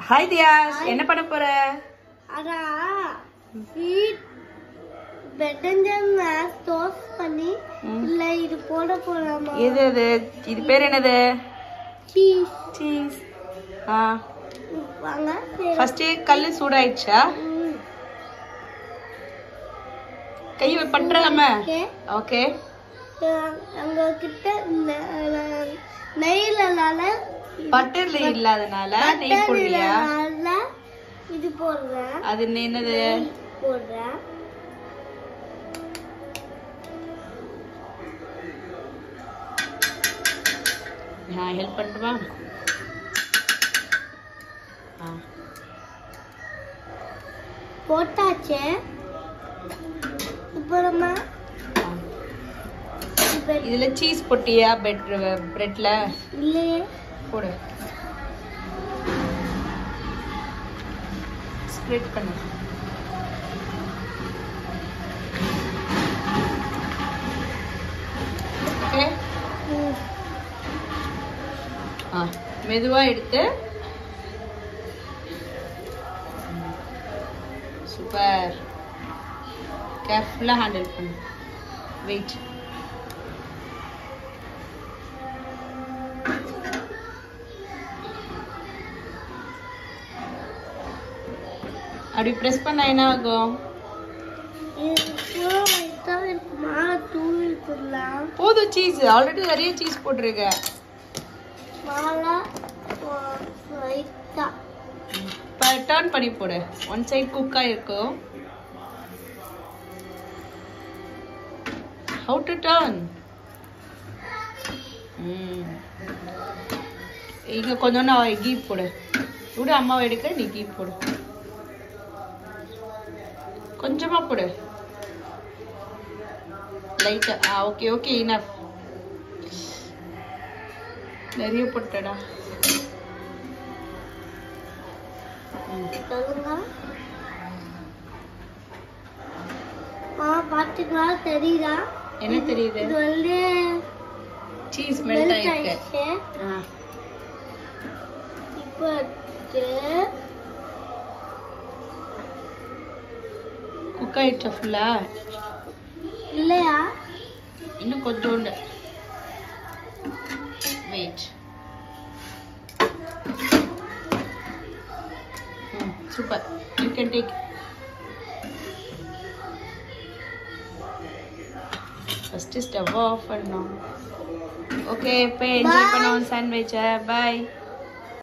Hi தியாஸ் என்ன பண்ண போற ஆனா ஹீட் பெட்டஞ்சம் மேஸ் டோஸ்ட் பண்ணி இல்ல இது போட போறாமா இது இது இது பேர் என்னது சீஸ் சீஸ் ஆ வாங்க சரி. ஃபர்ஸ்ட் கல்லு சூடாயிடுச்சா ம், கை பண்றலாம ஓகே ஓகே அஹ் அங்க கிட்ட நெ- நெ- நெய்லனால பட்டர்ல இல்லாதனால நெய் போடுறியா பட்டர்னால இது போடுறேன் அது என்னது போடுறேன் நான் ஹெல்ப் பண்ணட்டுமா ஆ போட்டாச்சு இப்போ நம்ம ஆ. இப்ப இதுல சீஸ் போட்டியா பெட் பிரெட்ல இல்லையே போடு ஸ்ப்ரெட் பண்ணு ஓகே ம், ஆ மெதுவா எடுத்து சூப்பர் கேர்ஃபுல்லா ஹேண்டில் பண்ணு வெயிட் அப்படி ப்ரெஸ் பண்ணா என்ன ஆகும் இது பூரா white ஆ இருக்குமா தூள் இருக்குலாம் போதும் சீஸ் ஆல்ரெடி நிறைய சீஸ் போட்டிருக்க மேலே ஒயிட்டா இப்போ டர்ன் பண்ணி போடு ஒன் சைடு குக் ஆயிருக்கும் ஹவு டு டர்ன் இங்க கொஞ்சம் நான் கீ போடு விடு அம்மாவை எடுக்க நீ கீ போடு கொஞ்சமா போடு லைட்டா ஆ ஓகே ஓகே இனஃப் நிறைய போட்டடா சொல்லுங்க ஆ பாத்தீங்களா தெரியுதா என்ன தெரியுது இது வந்து சீஸ் மெல்ட் மெல்ட் ஆயிருக்கு ஆயிடுச்சு ஆ இப்போ எடுத்து குக் ஆயிடுச்சா ஃபுல்லா இல்லையா இன்னும் கொஞ்சோண்டு wait super you can take first stove off பண்ணோம் ஓகே இப்போ என்ஜாய் பண்ணோம் சாண்ட்விச்சை பாய்